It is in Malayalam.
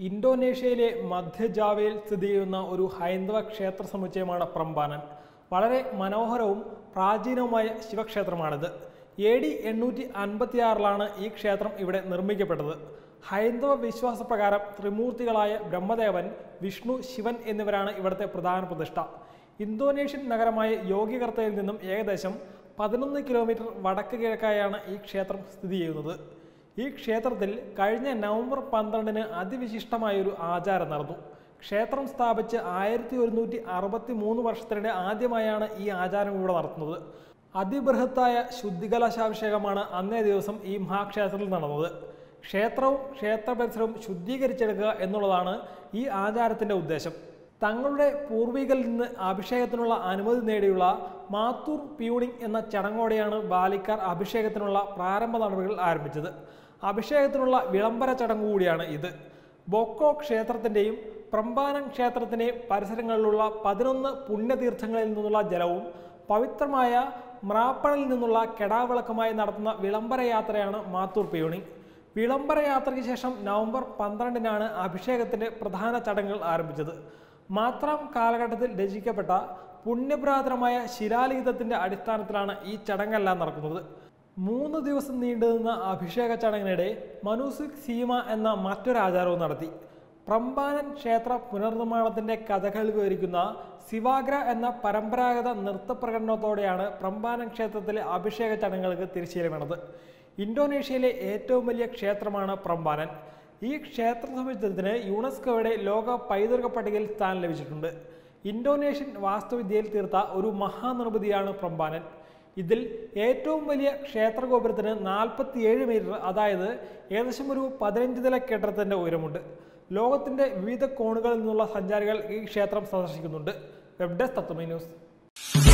ഇന്തോനേഷ്യയിലെ മധ്യ ജാവയിൽ സ്ഥിതി ചെയ്യുന്ന ഒരു ഹൈന്ദവ ക്ഷേത്ര സമുച്ചയമാണ് പ്രംബാനൻ വളരെ മനോഹരവും പ്രാചീനവുമായ ശിവക്ഷേത്രമാണിത് എ ഡി എണ്ണൂറ്റി അൻപത്തിയാറിലാണ് ഈ ക്ഷേത്രം ഇവിടെ നിർമ്മിക്കപ്പെട്ടത് ഹൈന്ദവ വിശ്വാസപ്രകാരം ത്രിമൂർത്തികളായ ബ്രഹ്മദേവൻ വിഷ്ണു ശിവൻ എന്നിവരാണ് ഇവിടുത്തെ പ്രധാന പ്രതിഷ്ഠ ഇന്തോനേഷ്യൻ നഗരമായ യോഗികർത്തയിൽ നിന്നും ഏകദേശം പതിനൊന്ന് കിലോമീറ്റർ വടക്ക് കിഴക്കായാണ് ഈ ക്ഷേത്രം സ്ഥിതി ചെയ്യുന്നത് ഈ ക്ഷേത്രത്തിൽ കഴിഞ്ഞ നവംബർ പന്ത്രണ്ടിന് അതിവിശിഷ്ടമായ ഒരു ആചാരം നടന്നു ക്ഷേത്രം സ്ഥാപിച്ച് ആയിരത്തി ഒരുന്നൂറ്റി അറുപത്തി മൂന്ന് വർഷത്തിനിടെ ആദ്യമായാണ് ഈ ആചാരം ഇവിടെ നടത്തുന്നത് അതിബൃഹത്തായ ശുദ്ധികലശാഭിഷേകമാണ് അന്നേ ദിവസം ഈ മഹാക്ഷേത്രത്തിൽ നടന്നത് ക്ഷേത്രവും ക്ഷേത്ര പരിസരവും ശുദ്ധീകരിച്ചെടുക്കുക എന്നുള്ളതാണ് ഈ ആചാരത്തിന്റെ ഉദ്ദേശം തങ്ങളുടെ പൂർവികരിൽ നിന്ന് അഭിഷേകത്തിനുള്ള അനുമതി നേടിയുള്ള മാത്തൂർ പ്യൂണിംഗ് എന്ന ചടങ്ങോടെയാണ് ബാലിക്കാർ അഭിഷേകത്തിനുള്ള പ്രാരംഭ നടപടികൾ ആരംഭിച്ചത് അഭിഷേകത്തിനുള്ള വിളംബര ചടങ്ങ് കൂടിയാണ് ഇത് ബൊക്കോ ക്ഷേത്രത്തിൻ്റെയും പ്രംബാനം ക്ഷേത്രത്തിൻ്റെയും പരിസരങ്ങളിലുള്ള പതിനൊന്ന് പുണ്യതീർത്ഥങ്ങളിൽ നിന്നുള്ള ജലവും പവിത്രമായ മ്രാപ്പണിൽ നിന്നുള്ള കെടാവിളക്കുമായി നടത്തുന്ന വിളംബര യാത്രയാണ് മാത്തൂർ പ്യൂണിംഗ് വിളംബര യാത്രയ്ക്ക് ശേഷം നവംബർ പന്ത്രണ്ടിനാണ് അഭിഷേകത്തിന്റെ പ്രധാന ചടങ്ങുകൾ ആരംഭിച്ചത് മാത്രം കാലഘട്ടത്തിൽ രചിക്കപ്പെട്ട പുണ്യപുരാതനമായ ശിലാലിഖിതത്തിന്റെ അടിസ്ഥാനത്തിലാണ് ഈ ചടങ്ങെല്ലാം നടക്കുന്നത് മൂന്ന് ദിവസം നീണ്ടുനിന്ന അഭിഷേക ചടങ്ങിനിടെ മനുസിക് സീമ എന്ന മറ്റൊരു ആചാരവും നടത്തി പ്രംബാനൻ ക്ഷേത്ര പുനർനിർമ്മാണത്തിന്റെ കഥകൾ വിവരിക്കുന്ന സിവാഗ്ര എന്ന പരമ്പരാഗത നൃത്തപ്രകടനത്തോടെയാണ് പ്രംബാനൻ ക്ഷേത്രത്തിലെ അഭിഷേക ചടങ്ങുകൾക്ക് തിരിച്ചേരി വീണത് ഇന്തോനേഷ്യയിലെ ഏറ്റവും വലിയ ക്ഷേത്രമാണ് പ്രംബാനൻ ഈ ക്ഷേത്ര സമുച്ചയത്തിന് യുനെസ്കോയുടെ ലോക പൈതൃക പട്ടികയിൽ സ്ഥാനം ലഭിച്ചിട്ടുണ്ട് ഇന്തോനേഷ്യൻ വാസ്തുവിദ്യയിൽ തീർത്ത ഒരു മഹാനിർമ്മിതിയാണ് പ്രംബാനൻ ഇതിൽ ഏറ്റവും വലിയ ക്ഷേത്രഗോപുരത്തിന് നാൽപ്പത്തിയേഴ് മീറ്റർ അതായത് ഏകദേശം ഒരു പതിനഞ്ച് നില കെട്ടിടത്തിന്റെ ഉയരമുണ്ട് ലോകത്തിന്റെ വിവിധ കോണുകളിൽ നിന്നുള്ള സഞ്ചാരികൾ ഈ ക്ഷേത്രം സന്ദർശിക്കുന്നുണ്ട് വെബ് ഡെസ്ക് തത്വമൈ ന്യൂസ്